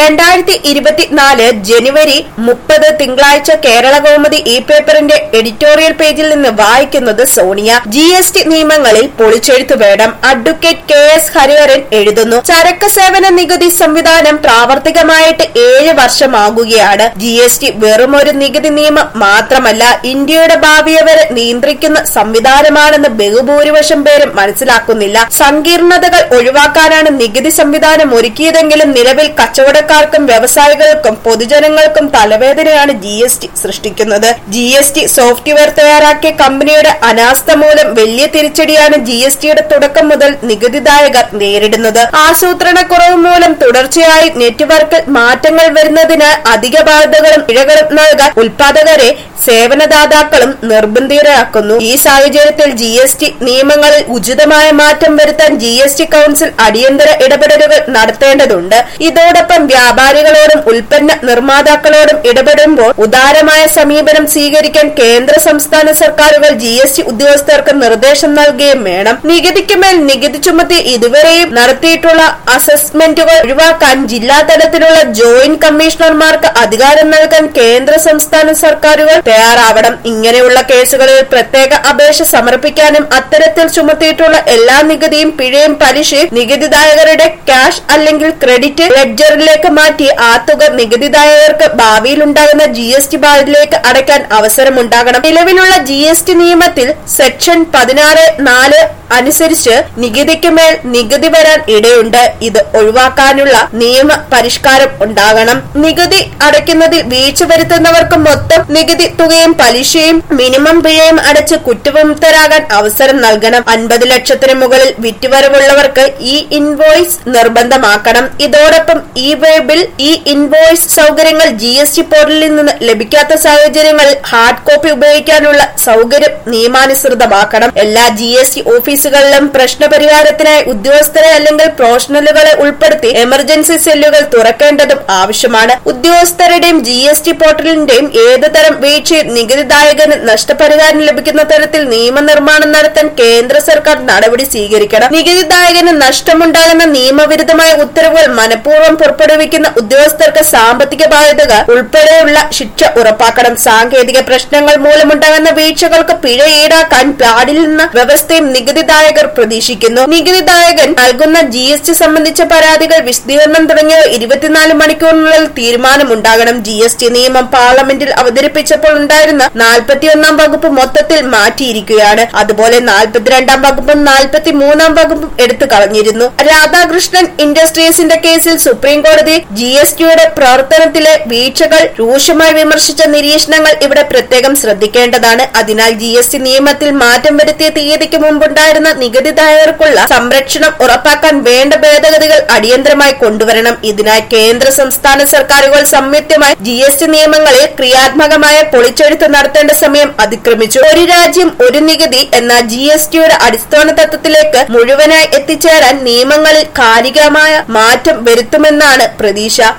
രണ്ടായിരത്തി ഇരുപത്തിനാല് ജനുവരി മുപ്പത് തിങ്കളാഴ്ച കേരള കൗമുദി ഇ പേപ്പറിന്റെ എഡിറ്റോറിയൽ പേജിൽ നിന്ന് വായിക്കുന്നത് സോണിയ ജി എസ് ടി നിയമങ്ങളിൽ പൊളിച്ചെഴുത്തു വേണം അഡ്വക്കേറ്റ് കെ എസ് ഹരിഹരൻ എഴുതുന്നു ചരക്ക് സേവന നികുതി സംവിധാനം പ്രാവർത്തികമായിട്ട് ഏഴ് വർഷമാകുകയാണ് ജി എസ് ടി വെറുമൊരു നികുതി നിയമം മാത്രമല്ല ഇന്ത്യയുടെ ഭാവിയെ വരെ നിയന്ത്രിക്കുന്ന സംവിധാനമാണെന്ന് ബഹുഭൂരിപക്ഷം പേരും മനസ്സിലാക്കുന്നില്ല സങ്കീർണതകൾ ഒഴിവാക്കാനാണ് നികുതി സംവിധാനം ഒരുക്കിയതെങ്കിലും നിലവിൽ കച്ചവടക്കാർക്കും വ്യവസായികൾക്കും പൊതുജനങ്ങൾക്കും തലവേദനയാണ് ജി എസ് ടി സൃഷ്ടിക്കുന്നത് ജി എസ് ടി സോഫ്റ്റ്വെയർ തയ്യാറാക്കിയ കമ്പനിയുടെ അനാസ്ഥ മൂലം വലിയ തിരിച്ചടിയാണ് ജി എസ് ടിയുടെ തുടക്കം മുതൽ നികുതിദായകർ നേരിടുന്നത് ആസൂത്രണക്കുറവ് മൂലം തുടർച്ചയായി നെറ്റ്വർക്കിൽ മാറ്റങ്ങൾ വരുന്നതിന് അധിക ബാധ്യതകളും പിഴകളും നൽകാൻ ഉൽപാദകരെ സേവനദാതാക്കളും നിർബന്ധിതരാക്കുന്നു ഈ സാഹചര്യത്തിൽ ജി എസ് ടി നിയമങ്ങളിൽ ഉചിതമായ മാറ്റം വരുത്താൻ ജി എസ് ടി കൌൺസിൽ അടിയന്തര ഇടപെടലുകൾ നടത്തേണ്ടതുണ്ട് ഇതോടൊപ്പം വ്യാപാരികളോടും ഉൽപ്പന്ന നിർമ്മാതാക്കളോടും ഇടപെടുമ്പോൾ ഉദാരമായ സമീപനം സ്വീകരിക്കാൻ കേന്ദ്ര സംസ്ഥാന സർക്കാരുകൾ ജി എസ് ടി ഉദ്യോഗസ്ഥർക്ക് നിർദ്ദേശം നൽകുകയും വേണം നികുതിക്കുമേൽ നികുതി ചുമത്തി ഇതുവരെയും നടത്തിയിട്ടുള്ള അസസ്മെന്റുകൾ ഒഴിവാക്കാൻ ജില്ലാ തലത്തിലുള്ള ജോയിന്റ് കമ്മീഷണർമാർക്ക് അധികാരം നൽകാൻ കേന്ദ്ര സംസ്ഥാന സർക്കാരുകൾ തയ്യാറാവണം ഇങ്ങനെയുള്ള കേസുകളിൽ പ്രത്യേക അപേക്ഷ സമർപ്പിക്കാനും അത്തരത്തിൽ ചുമത്തിയിട്ടുള്ള എല്ലാ നികുതിയും പിഴയും പലിശയും നികുതിദായകരുടെ ക്യാഷ് അല്ലെങ്കിൽ ക്രെഡിറ്റ് ലെഡ്ജറിലേക്ക് മാറ്റി ആ തുക നികുതിദായകർക്ക് ഭാവിയിൽ ഉണ്ടാകുന്ന ജി എസ് ടി ബാധിലേക്ക് അടയ്ക്കാൻ അവസരമുണ്ടാകണം നിലവിലുള്ള ജി എസ് ടി നിയമത്തിൽ സെക്ഷൻ പതിനാറ് നാല് അനുസരിച്ച് നികുതിക്ക് മേൽ നികുതി വരാൻ ഇടയുണ്ട് ഇത് ഒഴിവാക്കാനുള്ള നിയമ പരിഷ്കാരം ഉണ്ടാകണം നികുതി അടയ്ക്കുന്നതിൽ വീഴ്ച വരുത്തുന്നവർക്ക് മൊത്തം നികുതി തുകയും പലിശയും മിനിമം പിഴയും അടച്ച് കുറ്റവിമുക്തരാകാൻ അവസരം നൽകണം അൻപത് ലക്ഷത്തിന് മുകളിൽ വിറ്റുവരവുള്ളവർക്ക് ഈ ഇൻവോയ്സ് നിർബന്ധമാക്കണം ഇതോടൊപ്പം e way bill e invoice സൗകര്യങ്ങൾ ജി എസ് ടി പോർട്ടലിൽ നിന്ന് ലഭിക്കാത്ത സാഹചര്യങ്ങളിൽ ഹാർഡ് കോപ്പി ഉപയോഗിക്കാനുള്ള സൗകര്യം നിയമാനുസൃതമാക്കണം എല്ലാ ജി എസ് ടി ഓഫീസുകളിലും പ്രശ്നപരിഹാരത്തിനായി ഉദ്യോഗസ്ഥരെ അല്ലെങ്കിൽ പ്രൊഫഷണലുകളെ ഉൾപ്പെടുത്തി എമർജൻസി സെല്ലുകൾ തുറക്കേണ്ടതും ആവശ്യമാണ് ഉദ്യോഗസ്ഥരുടെയും ജി എസ് ടി പോർട്ടലിന്റെയും ഏത് തരം വീഴ്ചയും നികുതിദായകന് നഷ്ടപരിഹാരം ലഭിക്കുന്ന തരത്തിൽ നിയമനിർമ്മാണം നടത്താൻ കേന്ദ്ര സർക്കാർ നടപടി സ്വീകരിക്കണം നികുതിദായകന് നഷ്ടമുണ്ടാകുന്ന നിയമവിരുദ്ധമായ ഉത്തരവുകൾ മനഃപൂർവ്വം പുറപ്പെടുവിക്കുന്ന ഉദ്യോഗസ്ഥർക്ക് സാമ്പത്തിക ബാധ്യതകൾ ഉൾപ്പെടെയുള്ള ശിക്ഷ ഉറപ്പാക്കണം സാങ്കേതിക പ്രശ്നങ്ങൾ മൂലമുണ്ടാകുന്ന വീഴ്ചകൾക്ക് പിഴ ഈടാക്കാൻ പാടില്ലെന്ന വ്യവസ്ഥയും നികുതിദായകർ പ്രതീക്ഷിക്കുന്നു നികുതിദായകൻ നൽകുന്ന ജി എസ് ടി സംബന്ധിച്ച പരാതികൾ വിശദീകരണം തുടങ്ങിയ ഇരുപത്തിനാല് മണിക്കൂറിനുള്ളിൽ തീരുമാനമുണ്ടാകണം ജി എസ് ടി നിയമം പാർലമെന്റിൽ അവതരിപ്പിച്ചപ്പോൾ ഉണ്ടായിരുന്ന നാൽപ്പത്തിയൊന്നാം വകുപ്പ് മൊത്തത്തിൽ മാറ്റിയിരിക്കുകയാണ് അതുപോലെ നാൽപ്പത്തിരണ്ടാം വകുപ്പും നാൽപ്പത്തി മൂന്നാം വകുപ്പും എടുത്തു കളഞ്ഞിരുന്നു രാധാകൃഷ്ണൻ ഇൻഡസ്ട്രീസിന്റെ കേസിൽ സുപ്രീം കോടതി ജി എസ് ടിയുടെ പ്രവർത്തനത്തിലെ വീഴ്ചകൾ രൂക്ഷമായി വിമർശിച്ച നിരീക്ഷണങ്ങൾ ഇവിടെ പ്രത്യേകം ശ്രദ്ധിക്കേണ്ടതാണ് അതിനാൽ ജി എസ് ടി നിയമത്തിൽ മാറ്റം വരുത്തിയ തീയതിക്ക് മുമ്പുണ്ടായിരുന്ന നികുതിദായകർക്കുള്ള സംരക്ഷണം ഉറപ്പാക്കാൻ വേണ്ട ഭേദഗതികൾ അടിയന്തരമായി കൊണ്ടുവരണം ഇതിനായി കേന്ദ്ര സംസ്ഥാന സർക്കാരുകൾ സംയുക്തമായി ജി എസ് ടി നിയമങ്ങളിൽ ക്രിയാത്മകമായ പൊളിച്ചെഴുത്ത് നടത്തേണ്ട സമയം അതിക്രമിച്ചു ഒരു രാജ്യം ഒരു നികുതി എന്ന ജി എസ് ടിയുടെ അടിസ്ഥാന തത്വത്തിലേക്ക് മുഴുവനായി എത്തിച്ചേരാൻ നിയമങ്ങളിൽ കാലികമായ മാറ്റം വരുത്തുമെന്നാണ് പ്രതീക്ഷ